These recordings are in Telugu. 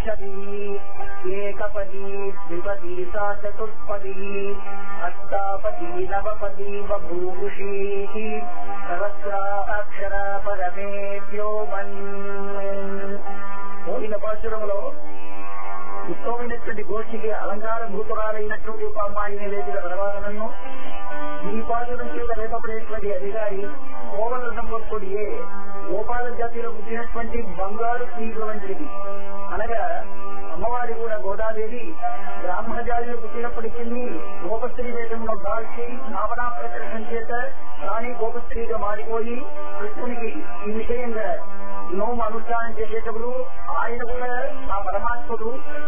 పంచపీ ఏకపదీ ద్విపదీ సా చతుష్పదీ అష్టాపదీ నవపదీ బభూషీ సహస్రాక్షర పరమేభ్యోమన్ పోయిన పాశురంలో ఉత్తమమైనటువంటి గోష్ఠికి అలంకార భూతురాలైనటువంటి ఒక అమ్మాయిని లేచిన ప్రవాదనను ఈ పాశురం చేత రేపబడేటువంటి అధికారి కోవల సంపత్తుడియే గోపాల జాతిలో పుట్టినటువంటి బంగారు తీగ వంటిది అనగా అమ్మవారి కూడా గోదాదేవి బ్రాహ్మణ జాతిలో పుట్టినప్పటికీ గోపస్త్రీ వేషంలో దాల్చి నావనా ప్రకటన చేత రాణి గోపస్త్రీగా మారిపోయి కృష్ణునికి ఈ విషయంగా నోము అనుష్ఠానం చేసేటప్పుడు ఆయన కూడా ఆ పరమాత్ముడు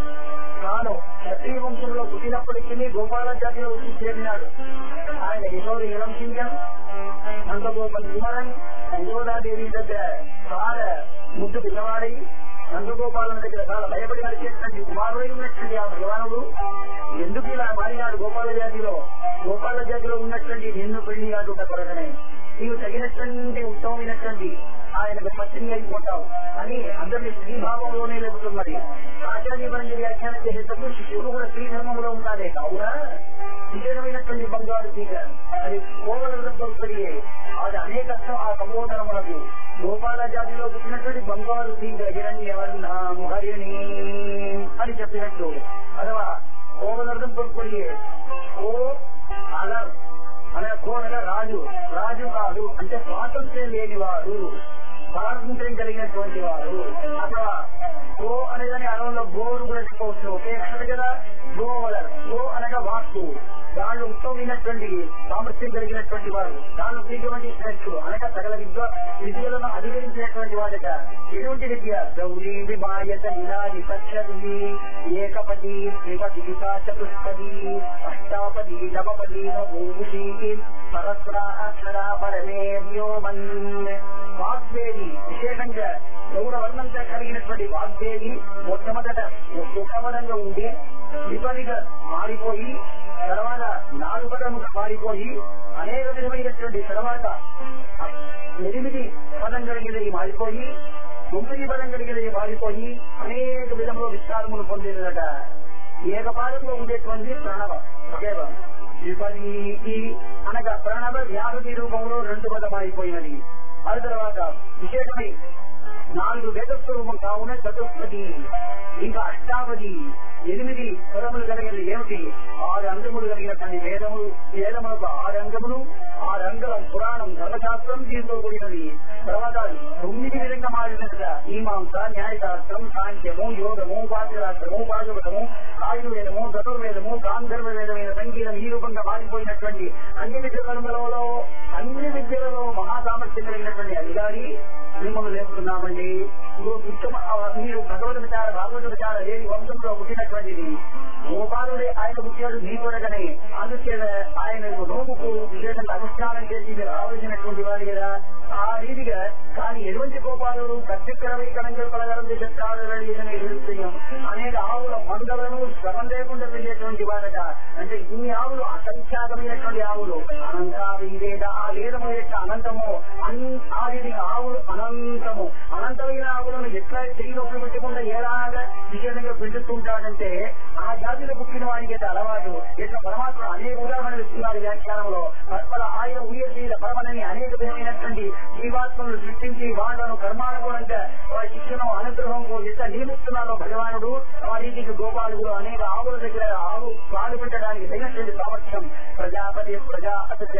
తాను క్షత్రియ వంశంలో పుట్టినప్పటికీ గోపాల జాతిలో వచ్చి చేరినాడు ఆయన యశోద ఇളം సింగం నందగోపల్ కుమారన్ యశోదాదేవి దగ్గర చాలా ముద్దు పిల్లవాడై నందగోపాలను దగ్గర చాలా భయపడి నడిచేటువంటి కుమారుడై ఉన్నటువంటి ఆ భగవానుడు ఎందుకు ఇలా మారినాడు గోపాల జాతిలో గోపాల జాతిలో ఉన్నటువంటి నిన్ను పెళ్లి ఆడుట కొరకనే నీవు తగినటువంటి ఉత్తమమైనటువంటి ఆయన పత్ని అయిపోతావు అని అందరినీ స్త్రీభావంలోనే లేపుతున్నది ఆచార్య పరంగా వ్యాఖ్యానం చేసేటప్పుడు శిశువులు కూడా స్త్రీ ధర్మంలో ఉండాలి కావున విశేషమైనటువంటి బంగారు తీగ అది కోవల కలిగే అది అనేక ఆ సంబోధనములకు గోపాల జాతిలో పుట్టినటువంటి బంగారు తీగ హిరణ్య హరిణి అని చెప్పినట్టు అథవా కోవలర్థం కొడుకుడియే ఓ అలర్ అనే కోనగా రాజు రాజు కాదు అంటే స్వాతంత్ర్యం లేనివాడు స్వాతంత్ర్యం కలిగినటువంటి వాడు అక్కడ గో అనేదని అడవుల్లో గోరు కూడా చెప్పవచ్చు ఒకే అక్షరం కదా గోవలర్ గో అనగా వాక్కు దాళ్ళు ఉత్తమమైనటువంటి సామర్థ్యం కలిగినటువంటి వాడు దాళ్ళు తీటువంటి శ్రేష్ఠు అనగా సకల విద్య విద్యలను అధిగరించినటువంటి వాడట ఎటువంటి విద్య గౌరీ విమాయత నిలాది పక్షది ఏకపది త్రిపది చతుష్పది అష్టాపది నవపది భూషి సరస్రా అక్షర పరమే వ్యోమన్ వాగ్దేవి విశేషంగా గౌర వర్ణంతో కలిగినటువంటి వాగ్దేవి మొట్టమొదట సుఖవరంగా ఉండి విపరిగా మారిపోయి తర్వాత నాలుగముగా మారిపోయి అనేక విధమైనటువంటి తర్వాత ఎనిమిది పదం కలిగినవి మారిపోయి తొమ్మిది పదం కలిగినవి మారిపోయి అనేక విధంలో విస్తారములు పొందినదట ఏకపాదంలో ఉండేటువంటి ప్రణవ కేవలం విపరీతి అనగా ప్రణవ వ్యాధి రూపంలో రెండు పదం అయిపోయినది ఆ తర్వాత విశేషమై నాలుగు వేదస్వరూపం కావున చతుర్థది ఇంకా అష్టావధి ఎనిమిది పదములు కలిగిన ఏమిటి ఆరు అంగములు కలిగినటువంటి వేదములు వేదములకు ఆరు అంగములు ఆరు అంగం పురాణం ధర్మశాస్త్రం దీంతో కూడినది తర్వాత తొమ్మిది విధంగా మారినట్టుగా మీమాంస న్యాయశాస్త్రం సాంఖ్యము యోగము పాఠశాస్త్రము భాగవతము ఆయుర్వేదము చతుర్వేదము గాంధర్వ వేదమైన సంగీతం ఈ రూపంగా మారిపోయినటువంటి అన్ని విద్యలలో అన్ని విద్యలలో మహాసామర్థ్యం కలిగినటువంటి అధికారి మిమ్మల్ని లేపుతున్నామండి మీరు ఉత్తమ మీరు భగవద్ విచార భాగవత విచార లేని వంశంలో పుట్టినటువంటిది గోపాలుడే ఆయన పుట్టాడు మీ కొరకనే అందుకే ఆయన నోముకు విశేషంగా అనుష్ఠానం చేసి మీరు ఆలోచించినటువంటి వారు కదా ఆ రీతిగా కానీ ఎటువంటి గోపాలుడు కత్తికరవై కణంగా పలగరం చెప్తాడు అనేక ఆవుల మందలను శ్రమం లేకుండా వెళ్ళేటువంటి వారట అంటే ఇన్ని ఆవులు అసంఖ్యాకమైనటువంటి ఆవులు అనంతావేద ఆ వేదము యొక్క అనంతము ఆ విధంగా ఆవులు అనంతము అనంతమైన ఆవులను ఎట్లా చెయ్యి నొప్పి పెట్టకుండా ఎలాగా విశేషంగా పెంచుతుంటాడంటే ఆ జాతిలో పుట్టిన వారికి అయితే అలవాటు ఇట్లా పరమాత్మ అనేక ఉదాహరణలు ఇస్తున్నారు వ్యాఖ్యానంలో పరపర ఆయన ఊయశీల పరమనని అనేక విధమైనటువంటి జీవాత్మలను సృష్టించి వాళ్ళను కర్మానుగుణంగా వారి శిక్షణ అనుగ్రహం ఎట్లా నియమిస్తున్నారో భగవానుడు ఆ రీతికి గోపాలుడు అనేక ఆవుల దగ్గర ఆవు పాలు పెట్టడానికి తగినటువంటి సామర్థ్యం ప్రజాపతి ప్రజా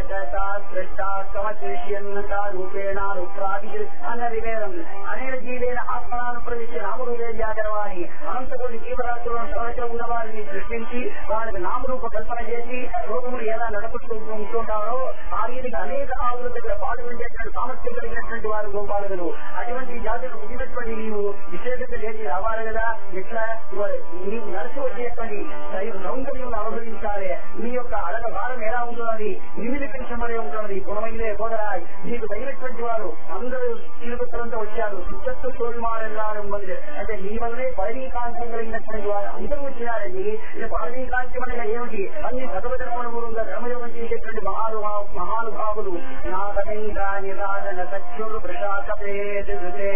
శ్రేష్ట రూపేణ రూపాది అన్న వివేదం అనేక జీవేన ఆత్మనాను ప్రవేశ నామరూపే వ్యాకరవాణి అనంతకోటి జీవరాశులను ప్రవచనం ఉన్న వారిని సృష్టించి వారికి నామరూప కల్పన చేసి లోకములు ఎలా నడుపుతూ ఉంటుంటారో ఆ రీతిగా అనేక ఆవుల దగ్గర పాలు ఉండేటువంటి సామర్థ్యం కలిగినటువంటి వారు గోపాలులు అటువంటి జాతులు పుట్టినటువంటి నీవు విశేషత లేచి రావాలి కదా ఇట్లా నీవు నడిచి వచ్చేటువంటి సౌందర్యం అనుభవించాలి నీ యొక్క అడగ భారం ఎలా ఉంటున్నది నిమిది పెన్షన్ వరే ఉంటున్నది గుణమైందే గోదరా నీకు తగినటువంటి వారు అందరూ తిరుగుతులంతా వచ్చారు సుత్తత్తు తోల్మారెల్లారం మంది అంటే నీ వల్లనే పరమీకాంతం కలిగినటువంటి వారు అందరూ వచ్చినారండి ఇది పరమీకాంతం అనగా ఏమిటి అన్ని భగవదనుగుణంగా ధర్మయోగం చేసేటువంటి మహానుభావ మహానుభావులు నాగమింద్రా నిదాన సఖ్యులు ప్రశాసే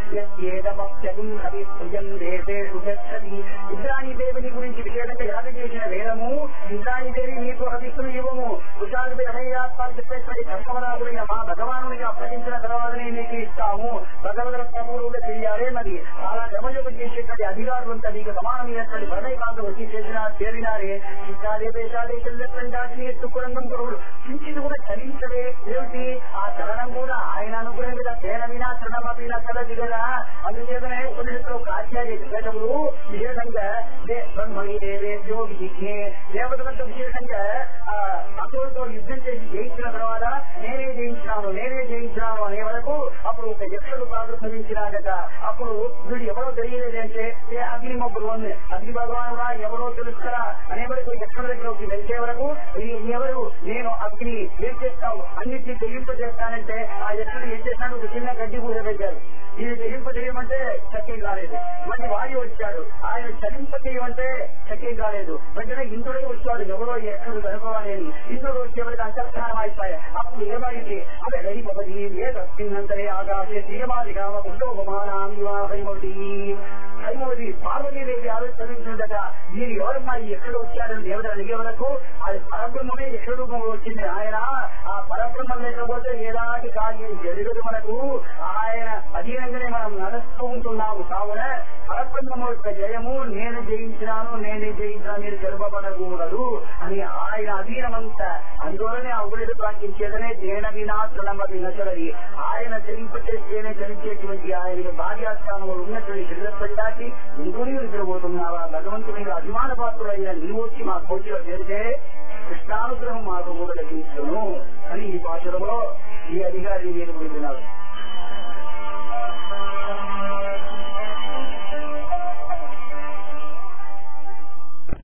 యస్యేదమప్యగుం కవి ప్రియం దేశేషు గచ్చతి ఇంద్రాణి దేవిని గురించి విశేషంగా యాగం చేసిన వేదము ఇంద్రాణి దేవి నీకు హవిస్సును ఇవ్వము కుషాలు అభయాత్మాలు చెప్పేటువంటి కర్మవరాజులైన మా భగవానుని అప్పగించిన తర్వాతనే నీకు ఇస్తాము భగవద ప్రభువుగా తెలియాలే మరి అలా జమయోగం చేసేటువంటి అధికారులంతా నీకు సమానమైనటువంటి ప్రణయకాంతం వచ్చి చేసిన చేరినారే శిక్షాదే దేశాదే చెల్లెత్తండి దాటిని ఎత్తుకురంగం గురువులు కించిది కూడా చలించలే ఏమిటి ఆ చలనం కూడా ఆయన అనుగ్రహం మీద తేన వినా చరణమపిన చలది కదా అందుచేతనే ఉపనిషత్తులో కాత్యాయ విశేషములు విశేషంగా దే- బ్రహ్మణి దేవేభ్యో విజిజ్ఞే దేవతలతో విశేషంగా ఆ అసురులతో యుద్ధం చేసి జయించిన తర్వాత నేనే జయించినాను నేనే జయించినాను అనే వరకు అప్పుడు ఒక యక్షుడు ప్రాదుర్భవించినాడట అప్పుడు వీడు ఎవరో తెలియలేదంటే ఏ అగ్ని మబ్బులు ఉంది అగ్ని భగవానుడా ఎవరో తెలుస్తారా అనే వరకు యక్షుల దగ్గరకు వెళ్తే వరకు ఈ- ఎవరు నేను అగ్ని ఏం చేస్తావు అన్నిటినీ తెగింప చేస్తానంటే ఆ యక్షుడు ఏం చేస్తాడు ఒక చిన్న గడ్డి పూజ పెట్టారు ఇది తెగింప చేయమంటే చక్యం కాలేదు మళ్ళీ వాయు వచ్చాడు ఆయన చలింప చేయమంటే చక్యం కాలేదు వెంటనే ఇంద్రుడే వచ్చాడు ఎవరో ఈ యక్షుడు కనుకోవాలని ఇంద్రుడు వచ్చేవరకు అంతర్ధానం అయిపోయాయి అప్పుడు ఏమైంది అదే గడిపది ఏ తస్మిన్నంతరే ఆకాశే తీయమాది కామ కుండోపమానామి వా హరిమతి హరిమతి పార్వతీదేవి ఆలోచించుండట మీరు ఎవరమ్మా ఈ ఎక్కడ వచ్చారని దేవుడు అడిగే వరకు అది పరబ్రహ్మమే ఎక్కడ రూపంలో వచ్చింది ఆయన ఆ పరబ్రహ్మం లేకపోతే ఎలాంటి కార్యం జరగదు మనకు ఆయన అధీనంగానే మనం నడుస్తూ ఉంటున్నాము కావున పరబ్రహ్మము యొక్క జయము నేను జయించినాను నేనే జయించాను మీరు తెలుపబడకూడదు అని ఆయన అధీనమంతా అందువలనే ఆ ఉపనిష వాక్యం చేతనే దేన వినా తృణమతి నచలది ఆయన చలింపచేస్తేనే చలించేటువంటి ఆయన భార్యాస్థానంలో ఉన్నటువంటి శ్రీలప్పటి దాటి ఇంకొని నిద్రపోతున్నావా భగవంతు మీద అభిమాన పాత్రుడైన నీవు వచ్చి మా కోచిలో చేరితే కృష్ణానుగ్రహం మాకు కూడా లభించును అని ఈ భాషలో ఈ అధికారి నేను పొందినారు